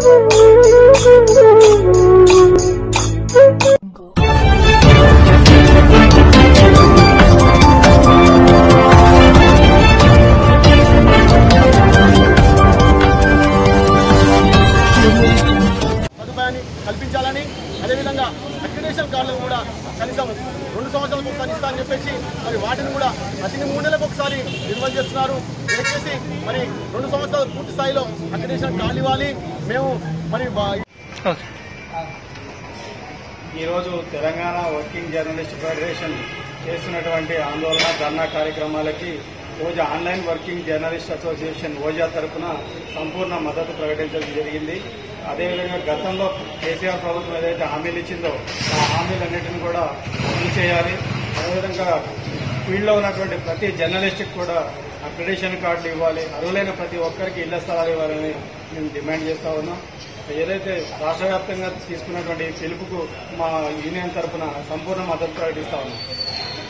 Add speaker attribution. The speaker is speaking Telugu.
Speaker 1: సదుపాయాన్ని కల్పించాలని అదేవిధంగా అక్రిడేషన్ కార్డులు కూడా కనీసం రెండు సంవత్సరాలకు ఒకసారి ఇస్తా అని చెప్పేసి మరి వాటిని కూడా ప్రతి మూడు నెలలకు ఒకసారి విడుదల చేస్తున్నారు దయచేసి మరి రెండు సంవత్సరాలు పూర్తి స్థాయిలో అక్రిడేషన్ కార్డులు ఇవ్వాలి మేము మరి బా-
Speaker 2: ఈరోజు తెలంగాణ వర్కింగ్ జర్నలిస్ట్ ఫెడరేషన్ చేస్తున్నటువంటి ఆందోళన ధర్నా కార్యక్రమాలకి రోజు ఆన్లైన్ వర్కింగ్ జర్నలిస్ట్ అసోసియేషన్ ఓజా తరఫున సంపూర్ణ మద్దతు ప్రకటించడం జరిగింది అదేవిధంగా గతంలో కేసీఆర్ ప్రభుత్వం ఏదైతే హామీలు ఇచ్చిందో ఆ హామీలన్నింటినీ కూడా అమలు చేయాలి అదేవిధంగా ఫీల్డ్లో ఉన్నటువంటి ప్రతి జర్నలిస్ట్కి కూడా అక్రిడేషన్ కార్డులు ఇవ్వాలి అర్హులైన ప్రతి ఒక్కరికి ఇళ్ల స్థలాలు ఇవ్వాలని మేము డిమాండ్ చేస్తా ఉన్నాం ఏదైతే రాష్ట్ర వ్యాప్తంగా తీసుకున్నటువంటి పిలుపుకు మా యూనియన్ తరఫున సంపూర్ణ మద్దతు ప్రకటిస్తా ఉన్నాం